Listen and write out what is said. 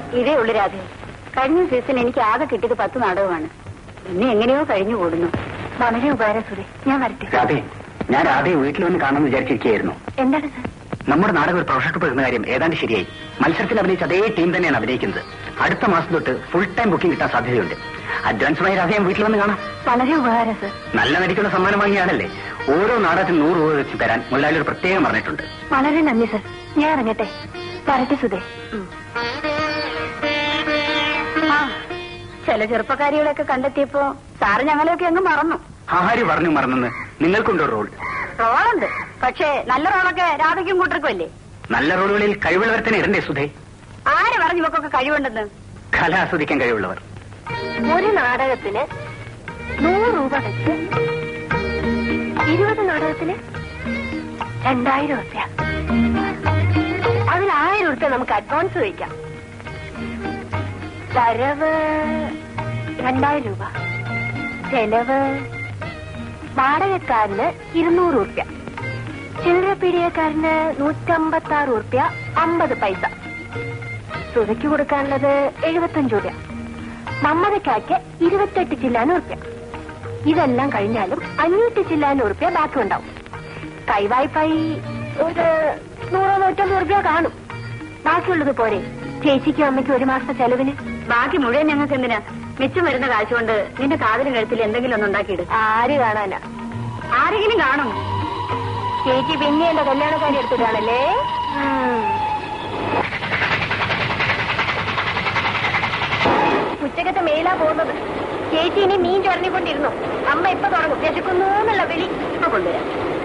ഇതേ ഉള്ളു രാധേ കഴിഞ്ഞ സീസൺ എനിക്ക് ആകെ കിട്ടിയത് പത്ത് നാടകമാണ് ഇനി എങ്ങനെയോ കഴിഞ്ഞു കൂടുന്നു വളരെ ഉപകാരം സുരേ ഞാൻ വരട്ടെ രാധേ ഞാൻ രാധയെ വീട്ടിൽ വന്ന് കാണുമെന്ന് വിചാരിച്ചിരിക്കുകയായിരുന്നു എന്താണ് സാർ നമ്മുടെ നാടകം ഒരു പ്രൊഫഷണൽ വരുന്ന കാര്യം ഏതാണ്ട് ശരിയായി മത്സരത്തിൽ അഭിനയിച്ച അതേ ടീം തന്നെയാണ് അഭിനയിക്കുന്നത് അടുത്ത മാസം തൊട്ട് ഫുൾ ടൈം ബുക്കിംഗ് കിട്ടാൻ സാധ്യതയുണ്ട് അഡ്വാൻസുമായി രാധയെ വീട്ടിൽ വന്ന് കാണാം വളരെ ഉപകാരം സാർ നല്ല നടിക്കുള്ള സമ്മാനം വാങ്ങിയാണല്ലേ ഓരോ നാടകത്തിന് നൂറ് രൂപ വെച്ച് തരാൻ മുതലാളി ഒരു പ്രത്യേകം പറഞ്ഞിട്ടുണ്ട് വളരെ നന്ദി സാർ ഞാൻ ഇറങ്ങട്ടെ വരട്ടെ സുധേ ആ ചില ചെറുപ്പക്കാരികളെയൊക്കെ കണ്ടെത്തിയപ്പോ സാറ് ഞങ്ങളെയൊക്കെ അങ്ങ് മറന്നു ആര് പറഞ്ഞു മറന്നെന്ന് നിങ്ങൾക്കുണ്ടോ റോൾ റോളുണ്ട് പക്ഷേ നല്ല റോളൊക്കെ രാധയ്ക്കും കൂട്ടർക്കും അല്ലേ നല്ല റോളുകളിൽ കഴിവുള്ളവർ തന്നെ ഇടണ്ടേ സുധേ ആര് പറഞ്ഞു ഇവക്കൊക്കെ കഴിവുണ്ടെന്ന് കല ആസ്വദിക്കാൻ കഴിവുള്ളവർ ഒരു നാടകത്തിന് നൂറ് രൂപ വെച്ച് ഇരുപത് നാടകത്തിന് രണ്ടായിരം റുപ്യ അതിൽ ആയിരം റുപ്യ നമുക്ക് അഡ്വാൻസ് വയ്ക്കാം വരവ് രണ്ടായിരം രൂപ ചെലവ് വാടകക്കാരന് ഇരുന്നൂറ് റുപ്യ ചില്ലറ പീഡിയക്കാരന് നൂറ്റമ്പത്തി ആറ് റുപ്യ അമ്പത് പൈസ സുതയ്ക്ക് കൊടുക്കാനുള്ളത് എഴുപത്തഞ്ച് രൂപ മമ്മതയ്ക്കാക്ക് ഇരുപത്തെട്ട് ചില്ലാനും ഉറുപ്യ ഇതെല്ലാം കഴിഞ്ഞാലും അഞ്ഞൂറ്റി ചില്ലാനും ഉറുപ്യ ബാക്കി ഉണ്ടാവും കൈവായ്പായി ഒരു നൂറോ നൂറ്റമ്പത് ഉറുപ്യ കാണും ബാക്കിയുള്ളത് പോരെ ചേച്ചിക്കും അമ്മയ്ക്കും ഒരു മാസത്തെ ചെലവിന് ബാക്കി മുഴുവൻ ഞങ്ങൾക്ക് എന്തിനാ മിച്ചം വരുന്ന കാശ് കൊണ്ട് നിന്റെ കാതിലും കഴുത്തിൽ എന്തെങ്കിലും ഒന്ന് ഉണ്ടാക്കിയിട് ആര് കാണാനാ ആരെങ്കിലും കാണും ചേച്ചി പിന്നെ എന്റെ കല്യാണക്കാരി എടുത്തിട്ടാണല്ലേ ഉച്ചക്കത്തെ മേലാ പോകുന്നത് ചേച്ചി ഇനി മീൻ ചൊരഞ്ഞുകൊണ്ടിരുന്നു അമ്മ ഇപ്പൊ തുടങ്ങും വിശക്കുന്നു എന്നുള്ള വിളി ഇപ്പൊ കൊണ്ടുവരാം